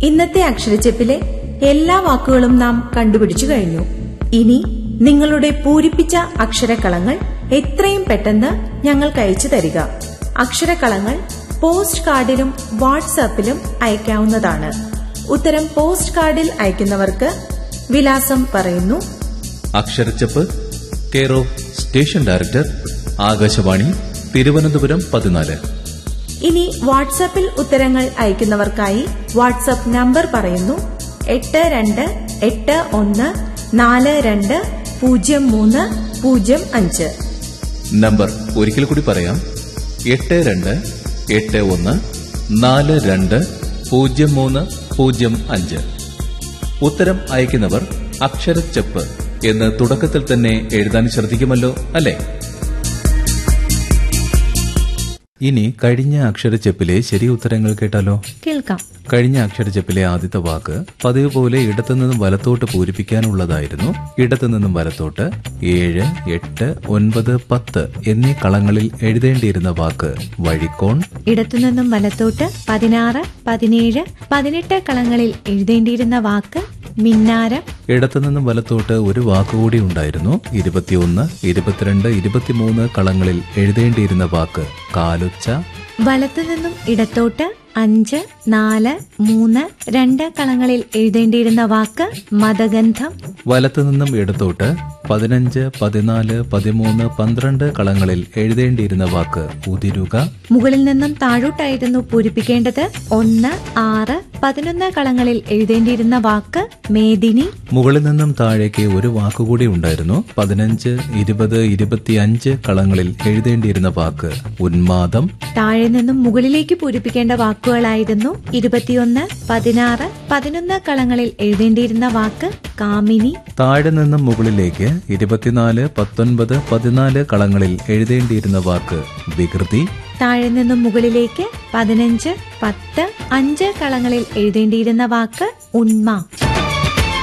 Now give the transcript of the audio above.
ഇന്നത്തെ അക്ഷരച്ചെപ്പിലെ എല്ലാ വാക്കുകളും നാം കണ്ടുപിടിച്ചു കഴിഞ്ഞു ഇനി നിങ്ങളുടെ പൂരിപ്പിച്ച അക്ഷരക്കളങ്ങൾ എത്രയും പെട്ടെന്ന് ഞങ്ങൾക്ക് അയച്ചു തരിക അക്ഷരക്കളങ്ങൾ പോസ്റ്റ് കാർഡിലും വാട്സാപ്പിലും അയക്കാവുന്നതാണ് ഉത്തരം പോസ്റ്റ് കാർഡിൽ അയക്കുന്നവർക്ക് വിലാസം പറയുന്നു അക്ഷരച്ചപ്പ് care of station director Akashvani Thiruvananthapuram പതിനാല് ഇനി വാട്സാപ്പിൽ ഉത്തരങ്ങൾ അയക്കുന്നവർക്കായി വാട്സാപ്പ് നമ്പർ പറയുന്നു എട്ട് രണ്ട് എട്ട് ഒന്ന് നാല് രണ്ട് പൂജ്യം മൂന്ന് പൂജ്യം അഞ്ച് നമ്പർ ഒരിക്കൽ കൂടി പറയാം എട്ട് രണ്ട് എട്ട് ഒന്ന് നാല് രണ്ട് പൂജ്യം മൂന്ന് പൂജ്യം അഞ്ച് ഉത്തരം അയക്കുന്നവർ അക്ഷരച്ചപ്പ് എന്ന് തുടക്കത്തിൽ തന്നെ എഴുതാൻ ശ്രദ്ധിക്കുമല്ലോ അല്ലേ ഇനി കഴിഞ്ഞ അക്ഷരച്ചെപ്പിലെ ശരി ഉത്തരങ്ങൾ കേട്ടാലോ കേൾക്കാം കഴിഞ്ഞ അക്ഷരച്ചെപ്പിലെ ആദ്യത്തെ വാക്ക് പതിവ് പോലെ ഇടത്തുനിന്നും വലത്തോട്ട് പൂരിപ്പിക്കാനുള്ളതായിരുന്നു ഇടത്തുനിന്നും വലത്തോട്ട് ഏഴ് എട്ട് ഒൻപത് പത്ത് എന്നീ കളങ്ങളിൽ എഴുതേണ്ടിയിരുന്ന വാക്ക് വഴിക്കോൺ ഇടത്തുനിന്നും വലത്തോട്ട് പതിനാറ് പതിനേഴ് പതിനെട്ട് കളങ്ങളിൽ എഴുതേണ്ടിയിരുന്ന വാക്ക് മിന്നാരം ഇടത്തുനിന്നും വലത്തോട്ട് ഒരു വാക്കുകൂടി ഉണ്ടായിരുന്നു ഇരുപത്തിയൊന്ന് ഇരുപത്തിരണ്ട് ഇരുപത്തിമൂന്ന് കളങ്ങളിൽ എഴുതേണ്ടിയിരുന്ന വാക്ക് കാലുച്ച വലത്തുനിന്നും ഇടത്തോട്ട് അഞ്ച് നാല് മൂന്ന് രണ്ട് കളങ്ങളിൽ എഴുതേണ്ടിയിരുന്ന വാക്ക് മതഗന്ധം വലത്തുനിന്നും ഇടത്തോട്ട് പതിനഞ്ച് പതിനാല് പതിമൂന്ന് പന്ത്രണ്ട് കളങ്ങളിൽ എഴുതേണ്ടിയിരുന്ന വാക്ക് ഉതിരുക മുകളിൽ നിന്നും താഴോട്ടായിരുന്നു പൂരിപ്പിക്കേണ്ടത് ഒന്ന് ആറ് പതിനൊന്ന് കളങ്ങളിൽ എഴുതേണ്ടിയിരുന്ന വാക്ക് മേദിനി മുകളിൽ നിന്നും താഴേക്ക് ഒരു വാക്കുകൂടി ഉണ്ടായിരുന്നു പതിനഞ്ച് ഇരുപത് ഇരുപത്തിയഞ്ച് കളങ്ങളിൽ എഴുതേണ്ടിയിരുന്ന വാക്ക് ഉന്മാദം താഴെ നിന്നും മുകളിലേക്ക് പൂരിപ്പിക്കേണ്ട വാക്കുകളായിരുന്നു ഇരുപത്തിയൊന്ന് പതിനാറ് പതിനൊന്ന് കളങ്ങളിൽ എഴുതേണ്ടിയിരുന്ന വാക്ക് കാമിനി താഴെ നിന്നും മുകളിലേക്ക് ഇരുപത്തിനാല് പത്തൊൻപത് പതിനാല് കളങ്ങളിൽ എഴുതേണ്ടിയിരുന്ന വാക്ക് വികൃതി താഴെ നിന്നും മുകളിലേക്ക് പതിനഞ്ച് പത്ത് അഞ്ച് കളങ്ങളിൽ എഴുതേണ്ടിയിരുന്ന വാക്ക് ഉണ്മ